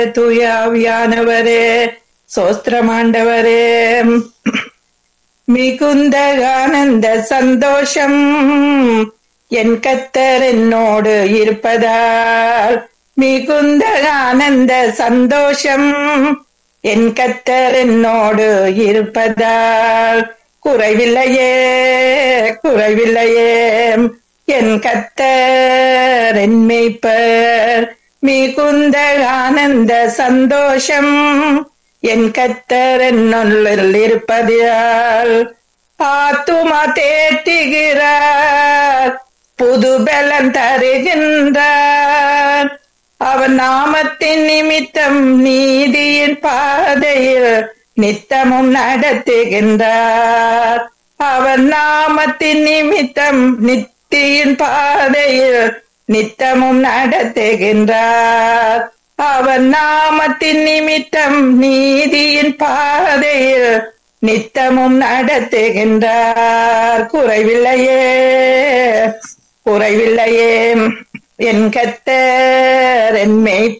தூயாவியானவரே சோஸ்திரமாண்டவரே மிகுந்த ஆனந்த சந்தோஷம் என் கத்தர் என்னோடு இருப்பதால் மிகுந்த ஆனந்த சந்தோஷம் என் கத்தர் என்னோடு இருப்பதால் குறைவில்லையே குறைவில்லையே என் கத்தர் என் மேய்ப்பர் மிகுந்த ஆனந்த சந்தோஷம் என் கத்தர் என்னுள்ளில் இருப்பதால் ஆத்துமா தேற்றுகிறார் புது பலன் தருகின்றார் அவன் நாமத்தின் நிமித்தம் நீதியின் பாதையில் நித்தமும் நடத்துகின்றார் அவன் நாமத்தின் நிமித்தம் நித்தியின் பாதையில் நித்தமும் நடத்துகின்றார் அவன் நாமத்தின் நிமித்தம் நீதியின் பாதையில் நித்தமும் நடத்துகின்றார் குறைவில்லையே குறைவில்லையே என் கத்தர் என் மேய்ப்பர்